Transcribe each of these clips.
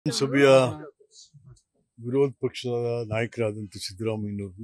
ವಿಧಾನಸಭೆಯ ವಿರೋಧ ಪಕ್ಷದ ನಾಯಕರಾದಂಥ ಸಿದ್ದರಾಮಯ್ಯನವ್ರನ್ನ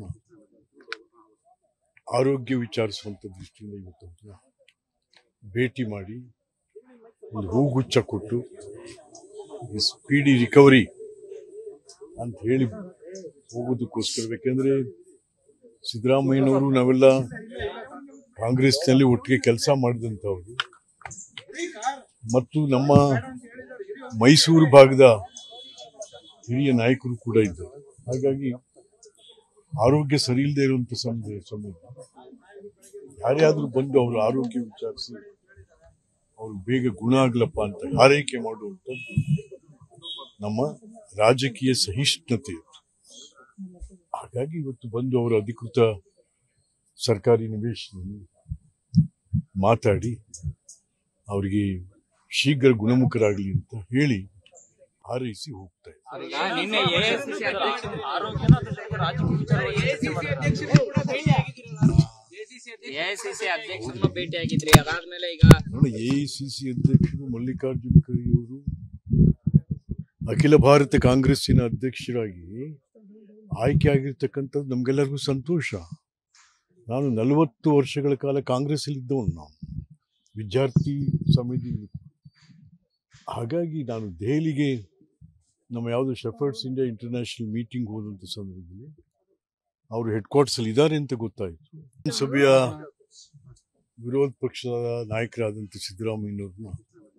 ಆರೋಗ್ಯ ವಿಚಾರಿಸುವಂಥ ದೃಷ್ಟಿಯಿಂದ ಇವತ್ತು ಅವ್ರನ್ನ ಭೇಟಿ ಮಾಡಿ ಒಂದು ಹೂಗುಚ್ಛ ಕೊಟ್ಟು ಸ್ಪೀಡಿ ರಿಕವರಿ ಅಂತ ಹೇಳಿ ಹೋಗೋದಕ್ಕೋಸ್ಕರ ಬೇಕೆಂದ್ರೆ ಸಿದ್ದರಾಮಯ್ಯನವರು ನಾವೆಲ್ಲ ಕಾಂಗ್ರೆಸ್ನಲ್ಲಿ ಒಟ್ಟಿಗೆ ಕೆಲಸ ಮಾಡಿದಂಥವ್ರು ಮತ್ತು ನಮ್ಮ ಮೈಸೂರು ಭಾಗದ ಹಿರಿಯ ನಾಯಕರು ಕೂಡ ಇದ್ದರು ಹಾಗಾಗಿ ಆರೋಗ್ಯ ಸರಿ ಇಲ್ಲದೆ ಇರುವಂತ ಸಮಯ ಸಮಯ ಯಾರೇ ಆದ್ರೂ ಬಂದು ಅವರ ಆರೋಗ್ಯ ವಿಚಾರಿಸಿ ಅವ್ರು ಬೇಗ ಗುಣ ಆಗ್ಲಪ್ಪ ಅಂತ ಹಾರೈಕೆ ಮಾಡುವಂಥದ್ದು ನಮ್ಮ ರಾಜಕೀಯ ಸಹಿಷ್ಣುತೆ ಹಾಗಾಗಿ ಇವತ್ತು ಬಂದು ಅವರ ಅಧಿಕೃತ ಸರ್ಕಾರಿ ನಿವೇಶನದಲ್ಲಿ ಮಾತಾಡಿ ಅವರಿಗೆ ಶೀಘ್ರ ಗುಣಮುಖರಾಗಲಿ ಅಂತ ಹೇಳಿ ಹಾರೈಸಿ ಹೋಗ್ತಾ ಇದ್ದಾರೆ ಈಗ ನಿನ್ನೆ ಎಐಸಿಸಿ ಅಧ್ಯಕ್ಷರು ಆರೋಗ್ಯನ ಅದ್ರ ಜೊತೆಗೆ ರಾಜಕೀಯ ವಿಚಾರವಾಗಿ ಎಐಸಿಸಿ ಅಧ್ಯಕ್ಷರನ್ನು ಭೇಟಿಯಾಗಿದ್ರಿ ಅದಾದ್ಮೇಲೆ ಈಗ ನೋಡಿ ಎಐಸಿಸಿ ಅಧ್ಯಕ್ಷರು ಮಲ್ಲಿಕಾರ್ಜುನ ಖರ್ಗೆ ಅವರು ಅಖಿಲ ಭಾರತ ಕಾಂಗ್ರೆಸ್ಸಿನ ಅಧ್ಯಕ್ಷರಾಗಿ ಆಯ್ಕೆ ಆಗಿರ್ತಕ್ಕಂಥದ್ದು ನಮಗೆಲ್ಲರಿಗೂ ಸಂತೋಷ ನಾನು ನಲವತ್ತು ವರ್ಷಗಳ ಕಾಲ ಕಾಂಗ್ರೆಸ್ಸಲ್ಲಿ ಇದ್ದವನು ನಾವು ವಿದ್ಯಾರ್ಥಿ ಸಮಿತಿ ಹಾಗಾಗಿ ನಾನು ದೆಹಲಿಗೆ ನಮ್ಮ ಯಾವುದು ಶೆಫರ್ಡ್ಸ್ ಇಂಡಿಯಾ ಇಂಟರ್ನ್ಯಾಷನಲ್ ಮೀಟಿಂಗ್ ಹೋದಂಥ ಸಂದರ್ಭದಲ್ಲಿ ಅವರು ಹೆಡ್ ಕ್ವಾರ್ಟರ್ಸಲ್ಲಿ ಇದ್ದಾರೆ ಅಂತ ಗೊತ್ತಾಯಿತು ಸಭೆಯ ವಿರೋಧ ಪಕ್ಷದ ನಾಯಕರಾದಂಥ ಸಿದ್ದರಾಮಯ್ಯನವ್ರನ್ನ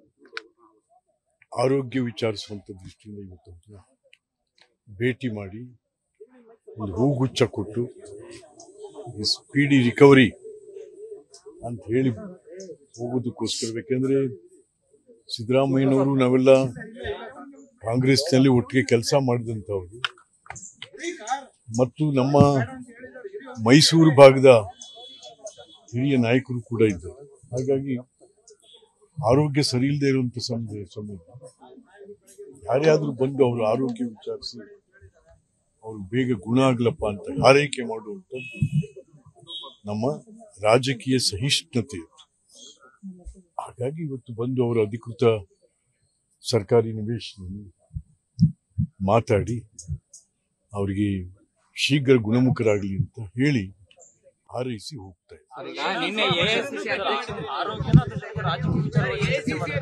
ಆರೋಗ್ಯ ವಿಚಾರಿಸುವಂಥ ದೃಷ್ಟಿಯಿಂದ ಇವತ್ತು ಅವ್ರನ್ನ ಭೇಟಿ ಮಾಡಿ ಒಂದು ಹೂಗುಚ್ಛ ಕೊಟ್ಟು ಸ್ಪೀಡಿ ರಿಕವರಿ ಅಂತ ಹೇಳಿ ಹೋಗೋದಕ್ಕೋಸ್ಕರ ಬೇಕೆಂದ್ರೆ ಸಿದ್ದರಾಮಯ್ಯನವರು ನಾವೆಲ್ಲ ಕಾಂಗ್ರೆಸ್ನಲ್ಲಿ ಒಟ್ಟಿಗೆ ಕೆಲಸ ಮಾಡಿದಂಥವ್ರು ಮತ್ತು ನಮ್ಮ ಮೈಸೂರು ಭಾಗದ ಹಿರಿಯ ನಾಯಕರು ಕೂಡ ಇದ್ದರು ಹಾಗಾಗಿ ಆರೋಗ್ಯ ಸರಿ ಇಲ್ಲದೆ ಇರುವಂತ ಸಮಯ ಸಮಯ ಯಾರೇ ಆದ್ರೂ ಬಂದು ಅವರ ಆರೋಗ್ಯ ವಿಚಾರಿಸಿ ಅವ್ರು ಬೇಗ ಗುಣ ಆಗ್ಲಪ್ಪ ಅಂತ ಹಾರೈಕೆ ಮಾಡುವಂಥದ್ದು ನಮ್ಮ ರಾಜಕೀಯ ಸಹಿಷ್ಣುತೆ ಹಾಗಾಗಿ ಇವತ್ತು ಬಂದು ಅವರ ಅಧಿಕೃತ ಸರ್ಕಾರಿ ನಿವೇಶನದಲ್ಲಿ ಮಾತಾಡಿ ಅವರಿಗೆ ಶೀಘ್ರ ಗುಣಮುಖರಾಗಲಿ ಅಂತ ಹೇಳಿ ಹಾರೈಸಿ ಹೋಗ್ತಾ ಇದ್ದಾರೆ ಈಗ ನಿನ್ನೆ ಎಐಸಿಸಿ ಅಧ್ಯಕ್ಷರು ಆರೋಗ್ಯನ ಅದ್ರ ಜೊತೆಗೆ ರಾಜಕೀಯ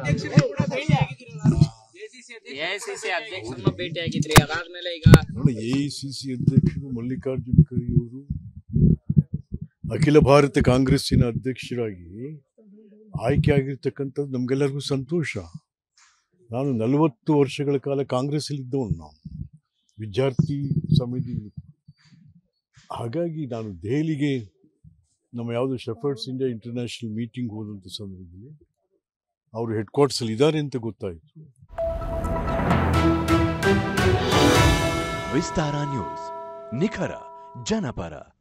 ವಿಚಾರವಾಗಿ ಎಐಸಿಸಿ ಅಧ್ಯಕ್ಷರನ್ನು ಭೇಟಿಯಾಗಿದ್ರಿ ಅದಾದ್ಮೇಲೆ ಈಗ ನೋಡಿ ಎಐಸಿಸಿ ಅಧ್ಯಕ್ಷರು ಮಲ್ಲಿಕಾರ್ಜುನ ಖರ್ಗೆ ಅವರು ಅಖಿಲ ಭಾರತ ಕಾಂಗ್ರೆಸ್ಸಿನ ಅಧ್ಯಕ್ಷರಾಗಿ ಆಯ್ಕೆ ಆಗಿರ್ತಕ್ಕಂಥದ್ದು ನಮಗೆಲ್ಲರಿಗೂ ಸಂತೋಷ ನಾನು ನಲವತ್ತು ವರ್ಷಗಳ ಕಾಲ ಕಾಂಗ್ರೆಸ್ಸಲ್ಲಿ ಇದ್ದವನು ನಾವು ವಿದ್ಯಾರ್ಥಿ ಸಮಿತಿ ಹಾಗಾಗಿ ನಾನು ದೆಹಲಿಗೆ ನಮ್ಮ ಯಾವುದು ಶೆಫರ್ಡ್ಸ್ ಇಂಡಿಯಾ ಇಂಟರ್ನ್ಯಾಷನಲ್ ಮೀಟಿಂಗ್ ಹೋದಂಥ ಸಂದರ್ಭದಲ್ಲಿ ಅವರು ಹೆಡ್ ಕ್ವಾರ್ಟರ್ಸಲ್ಲಿ ಇದ್ದಾರೆ ಅಂತ ಗೊತ್ತಾಯಿತು ವಿಸ್ತಾರ ನ್ಯೂಸ್ ನಿಖರ ಜನಪರ